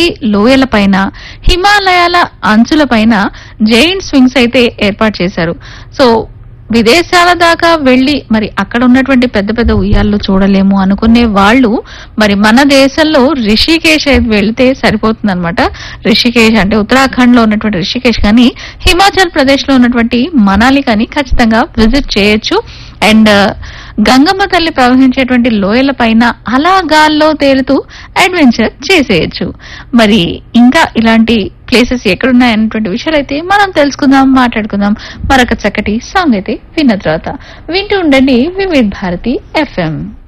లోయల పైన హిమాలయాల అంచుల పైన జైంట్ స్వింగ్స్ అయితే ఏర్పాటు చేశారు సో విదేశాల దాకా వెళ్లి మరి అక్కడ ఉన్నటువంటి పెద్ద పెద్ద ఉయ్యాళ్ళు చూడలేము అనుకునే వాళ్ళు మరి మన దేశంలో రిషికేశ్ అయితే వెళ్తే సరిపోతుంది అనమాట రిషికేశ్ అంటే ఉత్తరాఖండ్ లో ఉన్నటువంటి రిషికేశ్ కానీ హిమాచల్ ప్రదేశ్ లో ఉన్నటువంటి మనాలి కానీ ఖచ్చితంగా విజిట్ చేయొచ్చు అండ్ గంగమ్మ తల్లి ప్రవహించేటువంటి లోయల పైన అలా గాల్లో తేలుతూ అడ్వెంచర్ చేసేయచ్చు మరి ఇంకా ఇలాంటి ప్లేసెస్ ఎక్కడున్నాయన్నటువంటి విషయాలు అయితే మనం తెలుసుకుందాం మాట్లాడుకుందాం మరొక చక్కటి సాంగ్ అయితే విన్న తర్వాత వింటూ ఉండండి వివిధ్ భారతి ఎఫ్ఎం